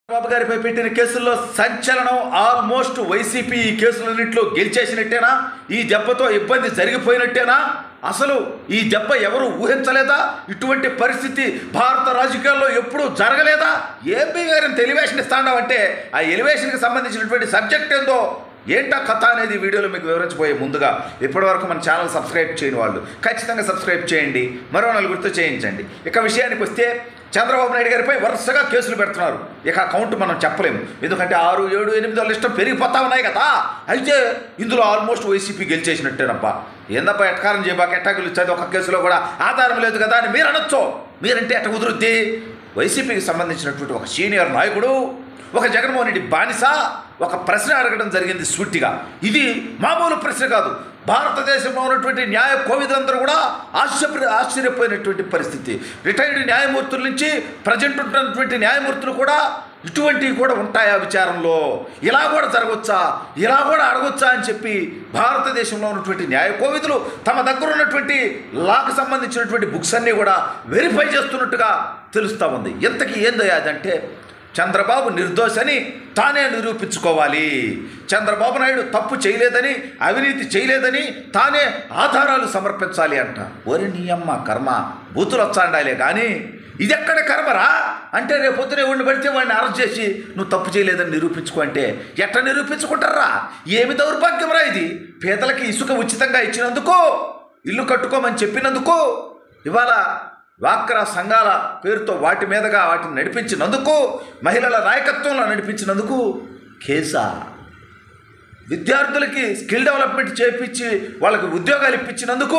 బాబు గారిపై పెట్టిన కేసుల్లో సంచలనం ఆల్మోస్ట్ వైసీపీ ఈ కేసులన్నింటిలో గెలిచేసినట్టేనా ఈ దెబ్బతో ఇబ్బంది జరిగిపోయినట్టేనా అసలు ఈ దెబ్బ ఎవరు ఊహించలేదా ఇటువంటి పరిస్థితి భారత రాజకీయాల్లో ఎప్పుడూ జరగలేదా ఏపీ గారిని ఎలివేషన్ ఇస్తాడావంటే ఆ ఎలివేషన్కి సంబంధించినటువంటి సబ్జెక్ట్ ఏందో ఏంటా కథ అనేది వీడియోలో మీకు వివరించబోయే ముందుగా ఇప్పటివరకు మన ఛానల్ సబ్స్క్రైబ్ చేయని వాళ్ళు ఖచ్చితంగా సబ్స్క్రైబ్ చేయండి మరో నలుగురితో చేయించండి ఇక విషయానికి వస్తే చంద్రబాబు నాయుడు గారిపై వరుసగా కేసులు పెడుతున్నారు ఇక ఆ కౌంట్ మనం చెప్పలేము ఎందుకంటే ఆరు ఏడు ఎనిమిది వాళ్ళ ఇష్టం పెరిగిపోతా ఉన్నాయి కదా అయితే ఇందులో ఆల్మోస్ట్ వైసీపీ గెలిచేసినట్టేనప్పా ఏందప్పా ఎట్కారం చేయబాక ఎట్టా గెలుస్తుంది ఒక కేసులో కూడా ఆధారం లేదు కదా అని మీరు అనొచ్చు మీరంటే ఎట్ట కుదురుద్ది వైసీపీకి సంబంధించినటువంటి ఒక సీనియర్ నాయకుడు ఒక జగన్మోహన్ రెడ్డి బానిస ఒక ప్రశ్న అడగడం జరిగింది సూటిగా ఇది మామూలు ప్రశ్న కాదు భారతదేశంలో ఉన్నటువంటి న్యాయ కోవిదులందరూ కూడా ఆశ్చర్య ఆశ్చర్యపోయినటువంటి పరిస్థితి రిటైర్డ్ న్యాయమూర్తుల నుంచి ప్రజెంట్ ఉన్నటువంటి న్యాయమూర్తులు కూడా ఇటువంటివి కూడా ఉంటాయా విచారంలో ఇలా కూడా జరగవచ్చా ఇలా కూడా అడగొచ్చా అని చెప్పి భారతదేశంలో ఉన్నటువంటి న్యాయ కోవిదులు తమ దగ్గర ఉన్నటువంటి లాకు సంబంధించినటువంటి బుక్స్ అన్నీ కూడా వెరిఫై చేస్తున్నట్టుగా తెలుస్తూ ఉంది ఎంతకీ ఏందయ్యా అదంటే చంద్రబాబు నిర్దోషని తానే నిరూపించుకోవాలి చంద్రబాబు నాయుడు తప్పు చేయలేదని అవినీతి చేయలేదని తానే ఆధారాలు సమర్పించాలి అంట ఓరి నీ అమ్మ కర్మ బూతులు వచ్చాండాలే కానీ ఇదెక్కడ కర్మరా అంటే రేపు పొద్దునే ఉండి పడితే వాడిని అరెస్ట్ చేసి నువ్వు తప్పు చేయలేదని నిరూపించుకో అంటే ఎట్లా నిరూపించుకుంటారా ఏమి దౌర్భాగ్యమరా ఇది పేదలకి ఇసుక ఉచితంగా ఇచ్చినందుకు ఇల్లు కట్టుకోమని చెప్పినందుకు ఇవాళ వాక్రా సంఘాల పేరుతో వాటి మీదుగా వాటిని నడిపించినందుకు మహిళల నాయకత్వంలో నడిపించినందుకు కేసా విద్యార్థులకి స్కిల్ డెవలప్మెంట్ చేపించి వాళ్ళకి ఉద్యోగాలు ఇప్పించినందుకు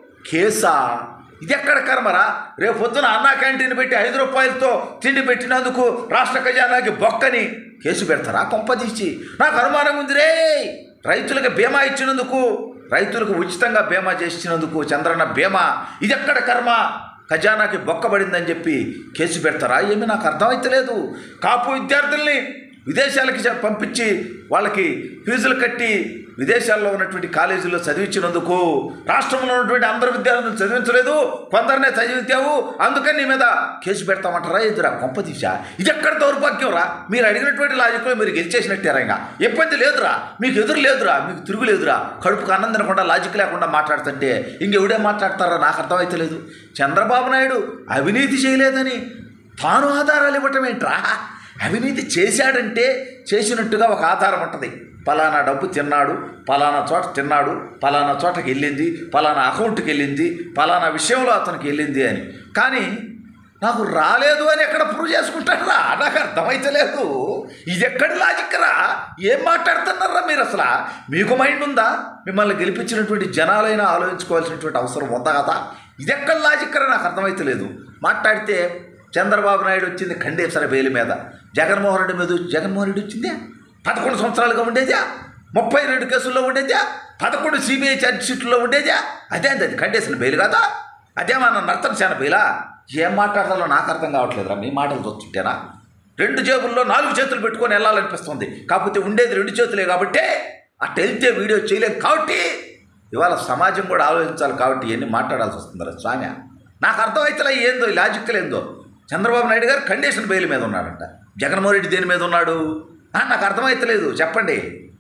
కేసా ఇది ఎక్కడ కర్మరా రేపు పొద్దున అన్నా క్యాంటీన్ పెట్టి ఐదు రూపాయలతో తిండి పెట్టినందుకు రాష్ట్ర ఖజానాకి బొక్కని కేసు పెడతారా కొంపదీసి నాకు అనుమానం ఉంది రే రైతులకు బీమా ఇచ్చినందుకు రైతులకు ఉచితంగా బీమా చేసినందుకు చంద్రన్న బీమా ఇది ఎక్కడ కర్మ ఖజానాకి బొక్కబడిందని చెప్పి కేసు పెడతారా ఏమీ నాకు అర్థమైతలేదు కాపు విద్యార్థుల్ని విదేశాలకి చ- పంపించి వాళ్ళకి ఫీజులు కట్టి విదేశాల్లో ఉన్నటువంటి కాలేజీల్లో చదివించినందుకు రాష్ట్రంలో ఉన్నటువంటి అందరు విద్యార్థులు చదివించలేదు కొందరినే చదివించావు అందుకని నీ మీద కేసు పెడతామంటారా ఎదురా కొంపదీశా ఇది ఎక్కడ దౌర్భాగ్యం రా మీరు అడిగినటువంటి లాజిక్లో మీరు గెలిచేసినట్టారా ఇంకా ఇబ్బంది లేదురా మీకు ఎదురు లేదురా మీకు తిరుగు లేదురా కడుపుకు అన్నం తినకుండా లాజిక్ లేకుండా మాట్లాడుతుంటే ఇంకెవడే మాట్లాడతారా నాకు అర్థమైతే లేదు చంద్రబాబు నాయుడు అవినీతి చేయలేదని తాను ఆధారాలు ఇవ్వటం ఏంట్రా అవినీతి చేశాడంటే చేసినట్టుగా ఒక ఆధారం ఉంటుంది పలానా డబ్బు తిన్నాడు పలానా చోట తిన్నాడు పలానా చోటకి వెళ్ళింది పలానా అకౌంట్కి వెళ్ళింది పలానా విషయంలో అతనికి వెళ్ళింది అని కానీ నాకు రాలేదు అని ఎక్కడ ప్రూవ్ చేసుకుంటారా నాకు అర్థమైతే లేదు ఇది ఎక్కడి లాజిక్ రా ఏం మాట్లాడుతున్నారా మీరు అసలు మీకు మైండ్ ఉందా మిమ్మల్ని గెలిపించినటువంటి జనాలైనా ఆలోచించుకోవాల్సినటువంటి అవసరం ఉందా కదా ఇది ఎక్కడ లాజిక్ రా నాకు అర్థమైతే లేదు మాట్లాడితే చంద్రబాబు నాయుడు వచ్చింది ఖండేశ్వర బెయిల్ మీద జగన్మోహన్ రెడ్డి మీద జగన్మోహన్ రెడ్డి వచ్చిందే పదకొండు సంవత్సరాలుగా ఉండేదా ముప్పై రెండు కేసుల్లో ఉండేదా పదకొండు సిబిఐ ఛార్జ్ షీట్లో ఉండేదా అదే అది ఖండేసిన బెయిల్ కదా అదేమన్నా నర్తన సేన బెయిలా ఏం మాట్లాడాలో నాకు అర్థం కావట్లేదురా మీ మాటలు చూస్తుంటేనా రెండు జేబుల్లో నాలుగు చేతులు పెట్టుకొని వెళ్ళాలనిపిస్తుంది కాకపోతే ఉండేది రెండు చేతులే కాబట్టి అట్ట వెళ్తే వీడియో చేయలేం కాబట్టి ఇవాళ సమాజం కూడా ఆలోచించాలి కాబట్టి ఎన్ని మాట్లాడాల్సి వస్తుందిరా స్వామి నాకు అర్థమైతే ఏందో ఈ లాజిక్ ఏందో చంద్రబాబు నాయుడు గారు కండిషన్ బెయిల్ మీద ఉన్నాడంట జగన్మోహన్ రెడ్డి దేని మీద ఉన్నాడు ఆ, నాకు అర్థమైతలేదు చెప్పండి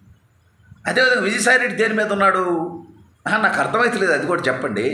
అదేవిధంగా విజయసాయి రెడ్డి దేని మీద ఉన్నాడు ఆ, నాకు అర్థమైతలేదు అది కూడా చెప్పండి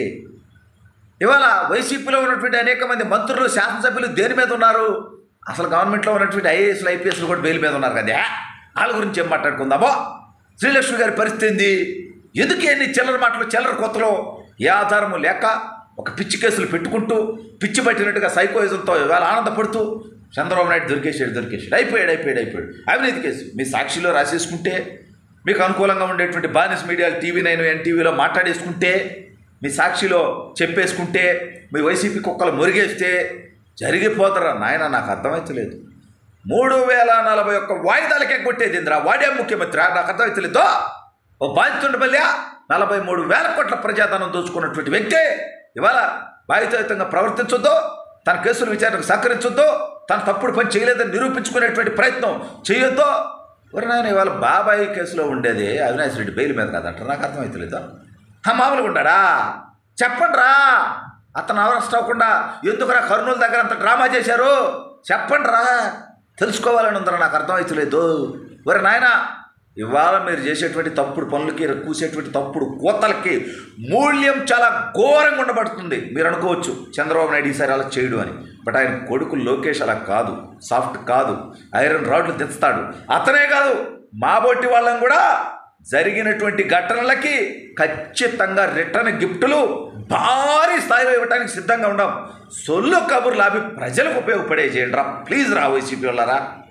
ఇవాళ వైసీపీలో ఉన్నటువంటి అనేక మంది మంత్రులు శాసనసభ్యులు దేని మీద ఉన్నారు అసలు గవర్నమెంట్లో ఉన్నటువంటి ఐఏఎస్లు ఐపీఎస్లు కూడా బెయిల్ మీద ఉన్నారు కదా వాళ్ళ గురించి ఏం మాట్లాడుకుందామో శ్రీలక్ష్మి గారి పరిస్థితి ఏంది ఎందుకు ఎన్ని చిల్లర మాటలు చిల్లర కొత్తలో ఏ ఆధారము లేక ఒక పిచ్చి కేసులు పెట్టుకుంటూ పిచ్చి పట్టినట్టుగా సైకోయిజంతో ఇవాళ ఆనందపడుతూ చంద్రబాబు నాయుడు దొరికేసాడు దొరికేసాడు అయిపోయాడు అయిపోయాడు అయిపోయాడు అవినీతి కేసు మీ సాక్షిలో రాసేసుకుంటే మీకు అనుకూలంగా ఉండేటువంటి బానిస్ మీడియాలు టీవీ నైన్ ఎన్టీవీలో మాట్లాడేసుకుంటే మీ సాక్షిలో చెప్పేసుకుంటే మీ వైసీపీ కుక్కలు మురిగేస్తే జరిగిపోతారా నాయన నాకు అర్థమైతలేదు మూడు వేల నలభై ఒక్క వాయిదాలకే కొట్టేది ఇంద్రా వాడే ముఖ్యమంత్రి నాకు అర్థమైతలేదో ఓ బాధితుండబల్యా నలభై మూడు వేల కోట్ల ప్రజాధనం దోచుకున్నటువంటి వ్యక్తి ఇవాళ బాధితయుతంగా ప్రవర్తించొద్దు తన కేసుల విచారణకు సహకరించొద్దు తన తప్పుడు పని చేయలేదని నిరూపించుకునేటువంటి ప్రయత్నం చేయొద్దు మరి నాయన ఇవాళ బాబాయి కేసులో ఉండేది అవినాష్ రెడ్డి బెయిల్ మీద కదంట నాకు అర్థమవుతలేదు ఆ మామూలుగా ఉన్నాడా చెప్పండి రా అతను అరెస్ట్ అవ్వకుండా ఎందుకురా కర్నూలు దగ్గర అంత డ్రామా చేశారు చెప్పండి రా తెలుసుకోవాలని ఉందరా నాకు అర్థమవుతలేదు ఒరే నాయనా ఇవాళ మీరు చేసేటువంటి తప్పుడు పనులకి కూసేటువంటి తప్పుడు కోతలకి మూల్యం చాలా ఘోరంగా ఉండబడుతుంది మీరు అనుకోవచ్చు చంద్రబాబు నాయుడు ఈసారి అలా చేయడు అని బట్ ఆయన కొడుకు లోకేష్ అలా కాదు సాఫ్ట్ కాదు ఐరన్ రాడ్లు తెస్తాడు అతనే కాదు మా బొట్టి వాళ్ళని కూడా జరిగినటువంటి ఘటనలకి ఖచ్చితంగా రిటర్న్ గిఫ్టులు భారీ స్థాయిలో ఇవ్వడానికి సిద్ధంగా ఉన్నాం సొల్లు కబుర్లు అవి ప్రజలకు ఉపయోగపడే చేయండి రా ప్లీజ్ రా వైసీపీ వాళ్ళరా